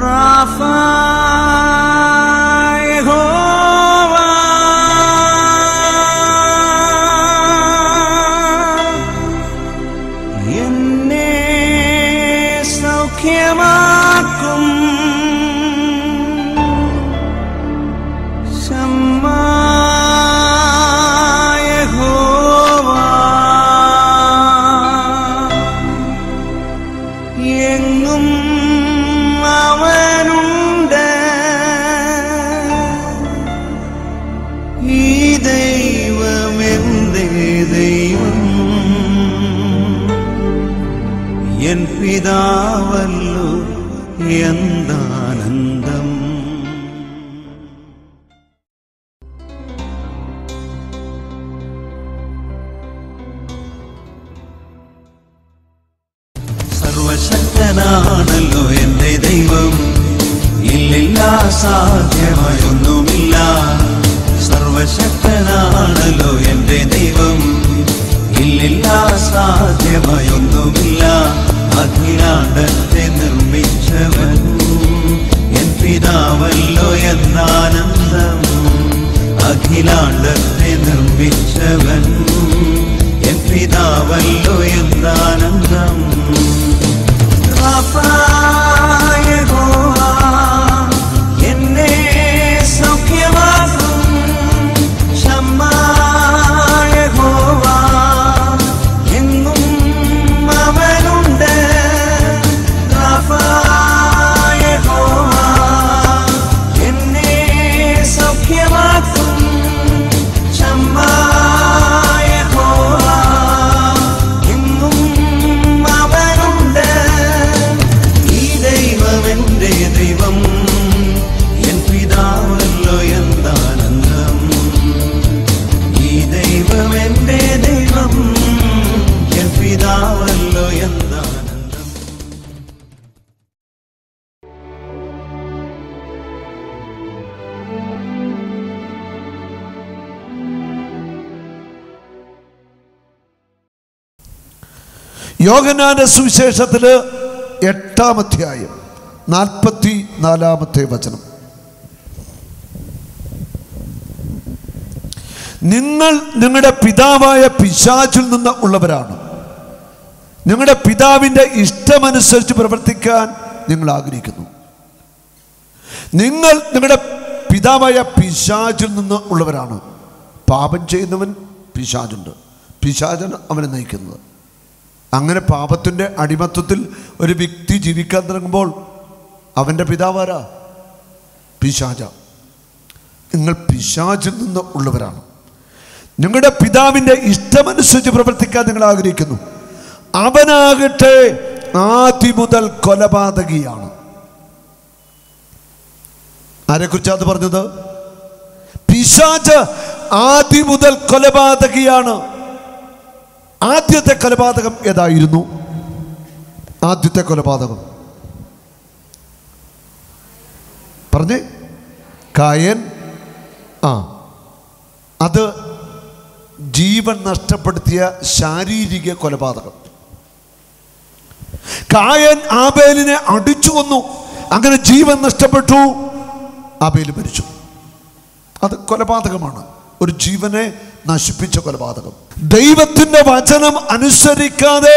റാഫാ യഹോവ എന്നെ സൗഖ്യമാക്കും ശമ്മാ യഹോവ എങ്ങും അവനുണ്ട് ഈ ദൈവം എന്റെ ദൈവം എൻ പിതാവല്ലോ എന്താനന്ദം സർവശക്തനാണല്ലോ എന്റെ ദൈവം ഇല്ലില്ല സാധ്യമായൊന്നുമില്ല സർവശക്തനാണല്ലോ എന്റെ ദൈവം ഇല്ലില്ല സാധ്യമായൊന്നുമില്ല അഖിലാണ്ടത്തെ നിർമ്മിച്ചവൻ എൻ പിതാവല്ലോ എന്നാനന്ദം അഖിലാണ്ടത്തെ നിർമ്മിച്ചവൻ എൻ പിതാവല്ലോ എന്താനന്ദം എന്നെ സൗഖ്യമാക്കും ശമ്മായ ഗോവ എങ്ങും അവനുണ്ട് റാഫായ ഗോവ എന്നെ സൗഖ്യമാക്കും ശമ്മായ ഗോവ എങ്ങും അവനുണ്ട് ഈ ദൈവം എന്റെ ദൈവം എൻ പിതാവല്ലോ എന്താനന്ദം ഈ ദൈവം എന്റെ ദൈവം എൻ പിതാവല്ലോ എന്താനന്ദം യോഗനാന്റെ സുവിശേഷത്തില് എട്ടാം അധ്യായം നാൽപ്പത്തി നാലാമത്തെ വചനം നിങ്ങൾ നിങ്ങളുടെ പിതാവായ പിശാചിൽ നിന്ന് ഉള്ളവരാണ് നിങ്ങളുടെ പിതാവിൻ്റെ ഇഷ്ടമനുസരിച്ച് പ്രവർത്തിക്കാൻ നിങ്ങൾ ആഗ്രഹിക്കുന്നു നിങ്ങൾ നിങ്ങളുടെ പിതാവായ പിശാചിൽ നിന്ന് ഉള്ളവരാണ് പാപം ചെയ്യുന്നവൻ പിശാചുണ്ട് പിശാചാണ് അവനെ നയിക്കുന്നത് അങ്ങനെ പാപത്തിൻ്റെ അടിമത്വത്തിൽ ഒരു വ്യക്തി ജീവിക്കാൻ തുടങ്ങുമ്പോൾ അവൻ്റെ പിതാവാരാ പിശാച നിങ്ങൾ പിശാചിൽ നിന്ന് ഉള്ളവരാണ് നിങ്ങളുടെ പിതാവിൻ്റെ ഇഷ്ടമനുസരിച്ച് പ്രവർത്തിക്കാൻ നിങ്ങൾ ആഗ്രഹിക്കുന്നു അവനാകട്ടെ ആദ്യം മുതൽ കൊലപാതകിയാണ് ആരെക്കുറിച്ചാണ് അത് പറഞ്ഞത് പിശാച് ആദ്യം മുതൽ കൊലപാതകിയാണ് ആദ്യത്തെ കൊലപാതകം ഏതായിരുന്നു ആദ്യത്തെ കൊലപാതകം പറഞ്ഞേ കായൻ ആ അത് ജീവൻ നഷ്ടപ്പെടുത്തിയ ശാരീരിക കൊലപാതകം കായൻ ആബേലിനെ അടിച്ചു കൊന്നു അങ്ങനെ ജീവൻ നഷ്ടപ്പെട്ടു ആബേൽ മരിച്ചു അത് കൊലപാതകമാണ് ഒരു ജീവനെ നശിപ്പിച്ച കൊലപാതകം ദൈവത്തിന്റെ വചനം അനുസരിക്കാതെ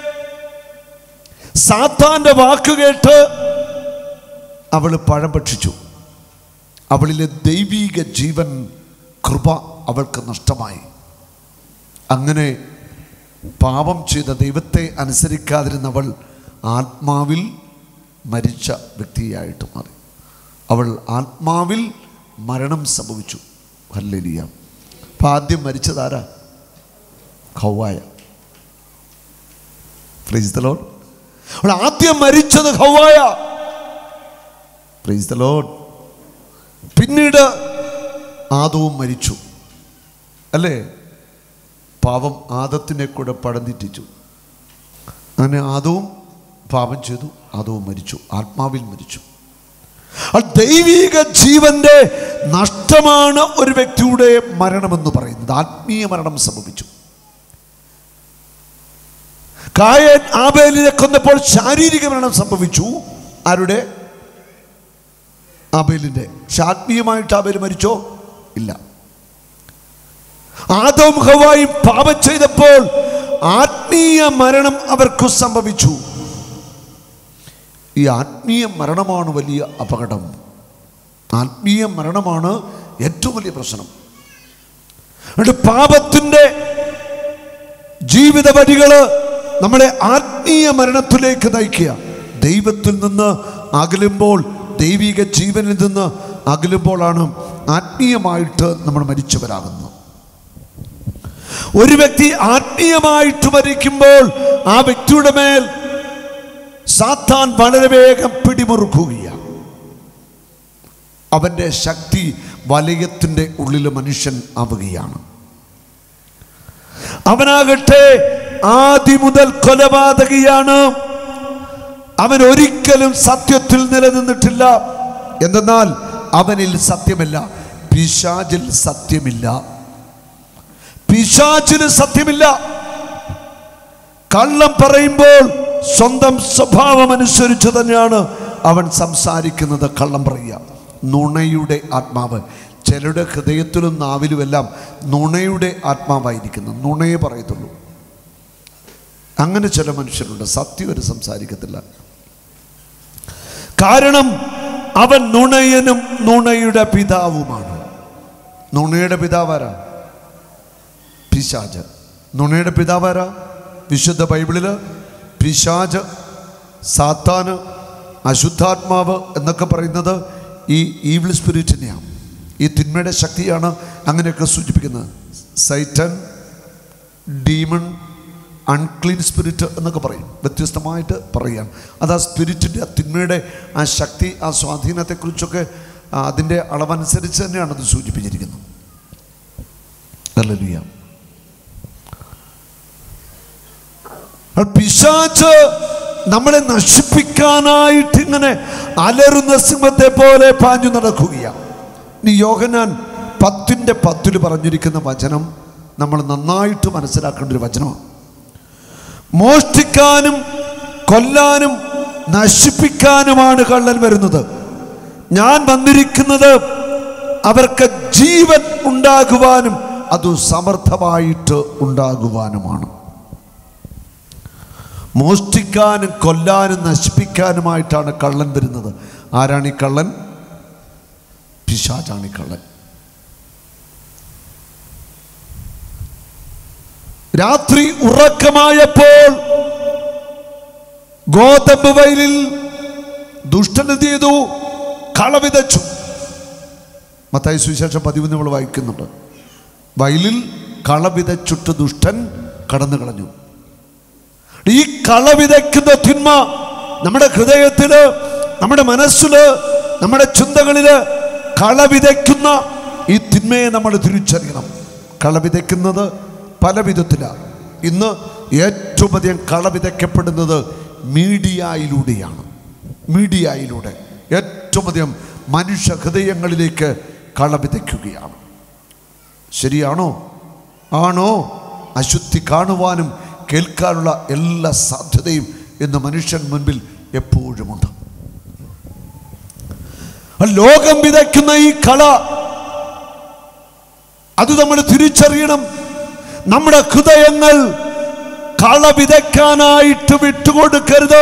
സാത്താന്റെ വാക്ക് കേട്ട് അവൾ പഴം ഭക്ഷിച്ചു അവളിലെ ദൈവീക ജീവൻ കൃപ അവൾക്ക് നഷ്ടമായി അങ്ങനെ പാപം ചെയ്ത ദൈവത്തെ അനുസരിക്കാതിരുന്നവൾ ആത്മാവിൽ മരിച്ച വ്യക്തിയായിട്ട് മാറി അവൾ ആത്മാവിൽ മരണം സംഭവിച്ചു ഹല്ലലിയ അപ്പം ആദ്യം മരിച്ചതാരാ ഹൗവായ പ്രൈസ് ദ ലോഡ് അവൾ ആദ്യം മരിച്ചത് ഹൗവായ പ്രൈസ് ദ ലോഡ് പിന്നീട് ആദവും മരിച്ചു അല്ലേ പാപം ആദത്തിനെ കൂടെ പടന്നിട്ടിച്ചു അങ്ങനെ ആദവും പാപം ചെയ്തു ആദവും മരിച്ചു ആത്മാവിൽ മരിച്ചു ആ ദൈവിക ജീവന്റെ നഷ്ടമാണ് ഒരു വ്യക്തിയുടെ മരണമെന്ന് പറയുന്നത് ആത്മീയ മരണം സംഭവിച്ചു കായൻ ആബേലിനെ കൊന്നപ്പോൾ ശാരീരിക മരണം സംഭവിച്ചു ആരുടെ ആബേലിൻ്റെ പക്ഷെ ആത്മീയമായിട്ട് ആബേൽ മരിച്ചോ ഇല്ല ആദം ഹവായും പാപം ചെയ്തപ്പോൾ ആത്മീയ മരണം അവർക്ക് സംഭവിച്ചു ഈ ആത്മീയ മരണമാണ് വലിയ അപകടം ആത്മീയ മരണമാണ് ഏറ്റവും വലിയ പ്രശ്നം അതുകൊണ്ട് പാപത്തിൻ്റെ ജീവിത വഴികള് നമ്മളെ ആത്മീയ മരണത്തിലേക്ക് നയിക്കുക ദൈവത്തിൽ നിന്ന് അകലുമ്പോൾ ദൈവിക ജീവനിൽ നിന്ന് അകലുമ്പോഴാണ് ആത്മീയമായിട്ട് നമ്മൾ മരിച്ചവരാകുന്നത് ഒരു വ്യക്തി ആത്മീയമായിട്ട് മരിക്കുമ്പോൾ ആ വ്യക്തിയുടെ മേൽ സാത്താൻ വളരെ വേഗം പിടിമുറുക്കുകയാണ് അവൻ്റെ ശക്തി വലയത്തിൻ്റെ ഉള്ളിൽ മനുഷ്യൻ ആവുകയാണ് അവനാകട്ടെ ആദ്യ മുതൽ കൊലപാതകിയാണ് അവൻ ഒരിക്കലും സത്യത്തിൽ നിലനിന്നിട്ടില്ല എന്തെന്നാൽ അവനിൽ സത്യമില്ല പിശാചിൽ സത്യമില്ല പിശാചിന് സത്യമില്ല കള്ളം പറയുമ്പോൾ സ്വന്തം സ്വഭാവം അനുസരിച്ച് തന്നെയാണ് അവൻ സംസാരിക്കുന്നത് കള്ളം പറയുക നുണയുടെ ആത്മാവ് ചിലരുടെ ഹൃദയത്തിലും നാവിലുമെല്ലാം നുണയുടെ ആത്മാവായിരിക്കുന്നു നുണയെ പറയത്തുള്ളൂ അങ്ങനെ ചില മനുഷ്യരുണ്ട് സത്യം ഒരു സംസാരിക്കത്തില്ല കാരണം അവൻ നുണയനും നുണയുടെ പിതാവുമാണ് നുണയുടെ പിതാവാരാ പിശാജ് നുണയുടെ പിതാവാരാ വിശുദ്ധ ബൈബിളില് പിശാജ് സാത്താന് അശുദ്ധാത്മാവ് എന്നൊക്കെ പറയുന്നത് ഈ ഈവിൾ സ്പിരിറ്റിനെയാണ് ഈ തിന്മയുടെ ശക്തിയാണ് അങ്ങനെയൊക്കെ സൂചിപ്പിക്കുന്നത് സൈറ്റൻ ഡീമൺ അൺക്ലീൻ സ്പിരിറ്റ് എന്നൊക്കെ പറയും വ്യത്യസ്തമായിട്ട് പറയുകയാണ് അത് ആ സ്പിരിറ്റിൻ്റെ ആ തിന്മയുടെ ആ ശക്തി ആ സ്വാധീനത്തെക്കുറിച്ചൊക്കെ ആ, അതിൻ്റെ അളവനുസരിച്ച് തന്നെയാണ് അത് സൂചിപ്പിച്ചിരിക്കുന്നത് ഹല്ലേലൂയ. അപ്പോൾ പിശാച് നമ്മളെ നശിപ്പിക്കാനായിട്ട് ഇങ്ങനെ അലറുന്ന സിംഹത്തെ പോലെ പാഞ്ഞു നടക്കുകയാണ് ഇനി യോഹനാൻ പത്തിൻ്റെ പത്തിൽ പറഞ്ഞിരിക്കുന്ന വചനം നമ്മൾ നന്നായിട്ട് മനസ്സിലാക്കേണ്ട ഒരു വചനമാണ് മോഷ്ടിക്കാനും കൊല്ലാനും നശിപ്പിക്കാനുമാണ് കള്ളൻ വരുന്നത് ഞാൻ വന്നിരിക്കുന്നത് അവർക്ക് ജീവൻ ഉണ്ടാകുവാനും അത് സമർത്ഥമായിട്ട് ഉണ്ടാകുവാനുമാണ് മോഷ്ടിക്കാനും കൊല്ലാനും നശിപ്പിക്കാനുമായിട്ടാണ് കള്ളൻ വരുന്നത് ആരാണ് ഈ കള്ളൻ പിശാചാണ് ഈ കള്ളൻ രാത്രി ഉറക്കമായപ്പോൾ ഗോതമ്പ് വയലിൽ ദുഷ്ടൻ എന്ത് ചെയ്തു കള വിതച്ചു മത്തായി സുവിശേഷം പതിവ് നമ്മൾ വായിക്കുന്നുണ്ട് വയലിൽ കള വിതച്ചിട്ട് ദുഷ്ടൻ കടന്നു കളഞ്ഞു ഈ കള വിതയ്ക്കുന്ന തിന്മ നമ്മുടെ ഹൃദയത്തില് നമ്മുടെ മനസ്സില് നമ്മുടെ ചിന്തകളില് കള വിതയ്ക്കുന്ന ഈ തിന്മയെ നമ്മൾ തിരിച്ചറിയണം കള വിതയ്ക്കുന്നത് പല വിധത്തിലാണ് ഇന്ന് ഏറ്റവും അധികം കള വിതയ്ക്കപ്പെടുന്നത് മീഡിയയിലൂടെയാണ് മീഡിയയിലൂടെ ഏറ്റവും അധികം മനുഷ്യ ഹൃദയങ്ങളിലേക്ക് കള വിതയ്ക്കുകയാണ് ശരിയാണോ ആണോ അശുദ്ധി കാണുവാനും കേൾക്കാനുള്ള എല്ലാ സാധ്യതയും ഇന്ന് മനുഷ്യൻ മുൻപിൽ എപ്പോഴുമുണ്ട് ആ ലോകം വിതയ്ക്കുന്ന ഈ കള അത് നമ്മൾ തിരിച്ചറിയണം നമ്മുടെ ഹൃദയങ്ങൾ കള വിതയ്ക്കാനായിട്ട് വിട്ടുകൊടുക്കരുത്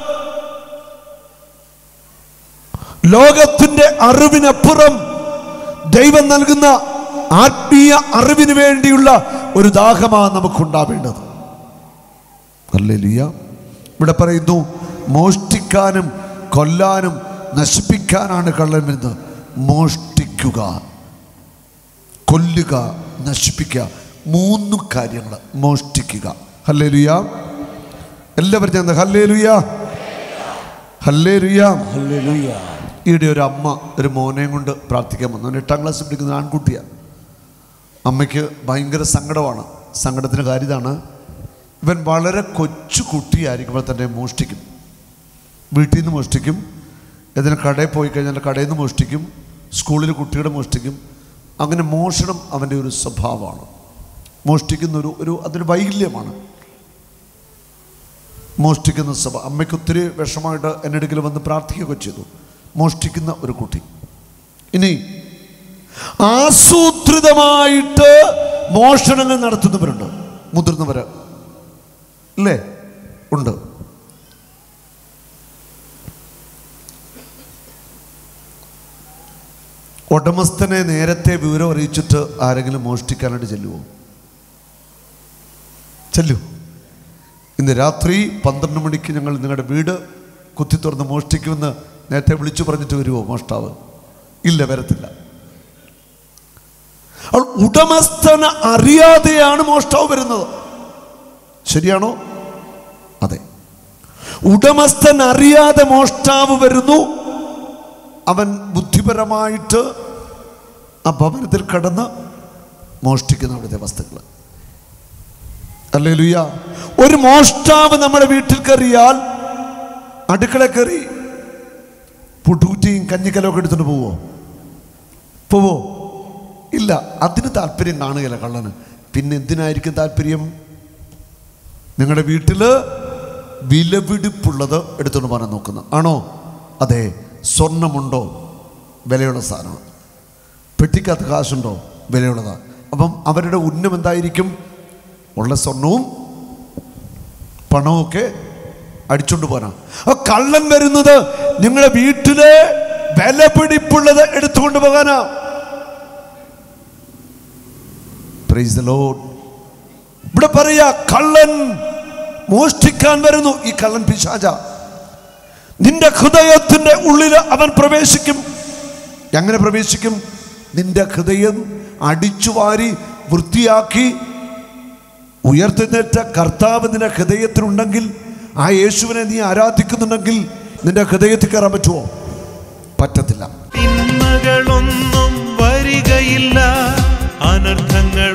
ലോകത്തിന്റെ അറിവിനപ്പുറം ദൈവം നൽകുന്ന ആത്മീയ അറിവിന് വേണ്ടിയുള്ള ഒരു ദാഹമാണ് നമുക്കുണ്ടാവേണ്ടത് അല്ലേലിയ ഇവിടെ പറയുന്നു മോഷ്ടിക്കാനും കൊല്ലാനും നശിപ്പിക്കാനാണ് കള്ളൻ വരുന്നത് മോഷ്ടിക്കുക കൊല്ലുക നശിപ്പിക്കുക മൂന്ന് കാര്യങ്ങൾ മോഷ്ടിക്കുക ഹല്ലേലുയ എല്ലാവരും ഞാൻ ഹല്ലേലുയ ഹല്ലേലുയ ഹല്ലേലൂയ ഈടെ ഒരു അമ്മ ഒരു മോനെയും കൊണ്ട് പ്രാർത്ഥിക്കാൻ വന്നു അവൻ എട്ടാം ക്ലാസ്സിൽ പഠിക്കുന്ന ആൺകുട്ടിയാണ് അമ്മയ്ക്ക് ഭയങ്കര സങ്കടമാണ് സങ്കടത്തിന് കാര്യം ഇതാണ് ഇവൻ വളരെ കൊച്ചു കുട്ടിയായിരിക്കുമ്പോൾ തന്നെ മോഷ്ടിക്കും വീട്ടിൽ നിന്ന് മോഷ്ടിക്കും ഏതെങ്കിലും കടയിൽ പോയി കഴിഞ്ഞാൽ കടയിൽ നിന്ന് മോഷ്ടിക്കും സ്കൂളിൽ കുട്ടികളെ മോഷ്ടിക്കും അങ്ങനെ മോഷണം അവൻ്റെ ഒരു സ്വഭാവമാണ് മോഷ്ടിക്കുന്ന ഒരു ഒരു അതൊരു വൈകല്യമാണ് മോഷ്ടിക്കുന്ന സ്വഭാവം അമ്മയ്ക്ക് ഒത്തിരി വിഷമമായിട്ട് എൻ്റെ അടുക്കൽ വന്ന് പ്രാർത്ഥിക്കുകയൊക്കെ ചെയ്തു മോഷ്ടിക്കുന്ന ഒരു കുട്ടി ഇനി ആസൂത്രിതമായിട്ട് മോഷണങ്ങൾ നടത്തുന്നവരുണ്ട് മുതിർന്നവര് ഇല്ലേ ഉണ്ട് ഉടമസ്ഥനെ നേരത്തെ വിവരം അറിയിച്ചിട്ട് ആരെങ്കിലും മോഷ്ടിക്കാനായിട്ട് ചെല്ലുവോ ചെല്ലു ഇന്ന് രാത്രി പന്ത്രണ്ട് മണിക്ക് ഞങ്ങൾ നിങ്ങളുടെ വീട് കുത്തി തുറന്ന് മോഷ്ടിക്കുമെന്ന് നേരത്തെ വിളിച്ചു പറഞ്ഞിട്ട് വരുമോ മോഷ്ടാവ് ഇല്ല വരത്തില്ല അപ്പോൾ ഉടമസ്ഥന് അറിയാതെയാണ് മോഷ്ടാവ് വരുന്നത് ശരിയാണോ അതെ ഉടമസ്ഥൻ അറിയാതെ മോഷ്ടാവ് വരുന്നു അവൻ ബുദ്ധിപരമായിട്ട് ആ ഭവനത്തിൽ കടന്ന് മോഷ്ടിക്കുന്ന അവിടുത്തെ വസ്തുക്കൾ അല്ലേ ലുയ്യ ഒരു മോഷ്ടാവ് നമ്മുടെ വീട്ടിൽ കയറിയാൽ അടുക്കള കയറി പുട്ടുകുറ്റിയും കഞ്ഞിക്കലൊക്കെ എടുത്തുകൊണ്ട് പോവോ പോവോ ഇല്ല അതിന് താല്പര്യം കാണുകയില്ല കള്ളന് പിന്നെ എന്തിനായിരിക്കും താല്പര്യം നിങ്ങളുടെ വീട്ടിൽ വിലപിടിപ്പുള്ളത് എടുത്തുകൊണ്ട് പോകാൻ നോക്കുന്നത് ആണോ അതെ സ്വർണമുണ്ടോ വിലയുള്ള സാധനം പെട്ടിക്കകത്ത് കാശുണ്ടോ വിലയുള്ളതാ അപ്പം അവരുടെ ഉന്നം എന്തായിരിക്കും ഉള്ള സ്വർണവും പണവും ഒക്കെ അടിച്ചുകൊണ്ട് പോരാ ആ കള്ളൻ വരുന്നത് നിങ്ങളുടെ വീട്ടിലെ വിലപിടിപ്പുള്ളത് എടുത്തുകൊണ്ട് പോകാനാ പ്രൈസ് ദ ലോഡ് ഇവിടെ പറയാ കള്ളൻ മോഷ്ടിക്കാൻ വരുന്നു ഈ കള്ളൻ പിശാച നിന്റെ ഹൃദയത്തിന്റെ ഉള്ളിൽ അവൻ പ്രവേശിക്കും എങ്ങനെ പ്രവേശിക്കും നിന്റെ ഹൃദയം അടിച്ചു വാരി വൃത്തിയാക്കി ഉയർത്തുന്നേറ്റ കർത്താവ് നിന്റെ ഹൃദയത്തിലുണ്ടെങ്കിൽ ആ യേശുവിനെ നീ ആരാധിക്കുന്നുണ്ടെങ്കിൽ നിന്റെ ഹൃദയത്തിൽ കയറാൻ പറ്റുമോ പറ്റത്തില്ല തിന്മകളൊന്നും വരികയില്ല അനർത്ഥങ്ങൾ